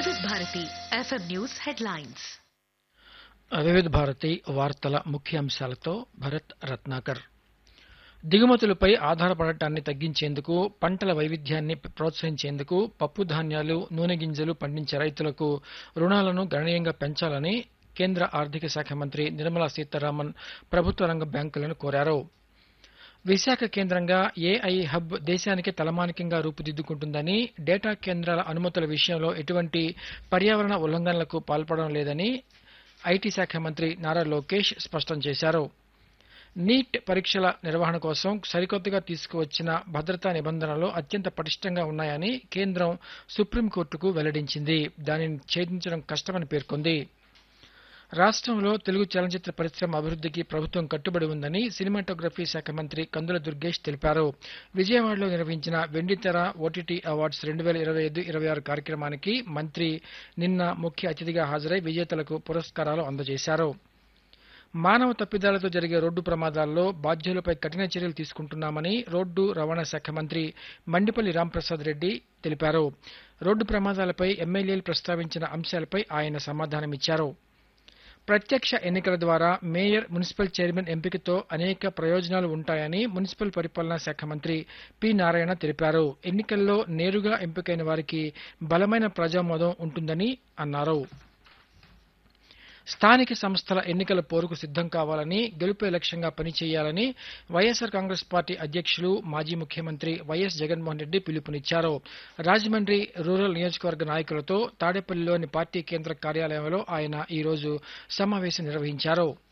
వివిధ Bharati FM news headlines వివిధ భారతి వార్తల ముఖ్యాంశాలతో భరత్ రత్నాకర్ దిగుమతులపై ఆధారపడటాన్ని తగ్గించేందుకు పంటల వైవిధ్యాన్ని ప్రోత్సహించేందుకు పప్పు ధాన్యాలు నూనె గింజలు పండించే రైతులకు రుణాలను గణనీయంగా పెంచాలని కేంద్ర ఆర్థిక శాఖ మంత్రి నిర్మలా సీతారామన్ ప్రభుత్వ రంగ బ్యాంకులను కోరారు విశాఖ కేంద్రంగా ఏఐ హబ్ దేశానికి తలమానికంగా రూపుదిద్దుకుంటుందని డేటా కేంద్రాల అనుమతుల విషయంలో ఎటువంటి పర్యావరణ ఉల్లంఘనలకు పాల్పడడం లేదని ఐటీ శాఖ మంత్రి నారా లోకేష్ స్పష్టం చేశారు నీట్ పరీక్షల నిర్వహణ కోసం సరికొత్తగా తీసుకువచ్చిన భద్రతా నిబంధనలు అత్యంత పటిష్టంగా ఉన్నాయని కేంద్రం సుప్రీంకోర్టుకు వెల్లడించింది దానిని ఛేదించడం కష్టమని పేర్కొంది రాష్ట్రంలో తెలుగు చలనచిత్ర పరిశ్రమ అభివృద్ధికి ప్రభుత్వం కట్టుబడి ఉందని సినిమాటోగ్రఫీ శాఖ మంత్రి కందుల దుర్గేష్ తెలిపారు విజయవాడలో నిర్వహించిన వెండితెర ఓటీటీ అవార్డ్స్ రెండు వేల ఇరవై ఐదు ఇరవై ఆరు కార్యక్రమానికి మంత్రి నిన్న ముఖ్య అతిథిగా హాజరై విజేతలకు పురస్కారాలు అందజేశారు మానవ తప్పిదాలతో జరిగే రోడ్డు ప్రమాదాల్లో బాధ్యులపై కఠిన చర్యలు తీసుకుంటున్నామని రోడ్డు రవాణా శాఖ మంత్రి మండిపల్లి రాంప్రసాద్ రెడ్డి తెలిపారు రోడ్డు ప్రమాదాలపై ఎమ్మెల్యేలు ప్రస్తావించిన అంశాలపై ఆయన సమాధానమిచ్చారు ప్రత్యక్ష ఎన్నికల ద్వారా మేయర్ మున్సిపల్ చైర్మన్ ఎంపికతో అనేక ప్రయోజనాలు ఉంటాయని మున్సిపల్ పరిపాలనా శాఖ మంత్రి పి నారాయణ తెలిపారు ఎన్నికల్లో నేరుగా ఎంపికైన వారికి బలమైన ప్రజామోదం ఉంటుందని అన్నారు స్థానిక సంస్థల ఎన్నికల పోరుకు సిద్ధం కావాలని గెలుపే లక్ష్యంగా పనిచేయాలని వైఎస్సార్ కాంగ్రెస్ పార్టీ అధ్యక్షులు మాజీ ముఖ్యమంత్రి వైఎస్ జగన్మోహన్ రెడ్డి పిలుపునిచ్చారు రాజమండ్రి రూరల్ నియోజకవర్గ నాయకులతో తాడేపల్లిలోని పార్టీ కేంద్ర కార్యాలయంలో ఆయన ఈ రోజు సమావేశం నిర్వహించారు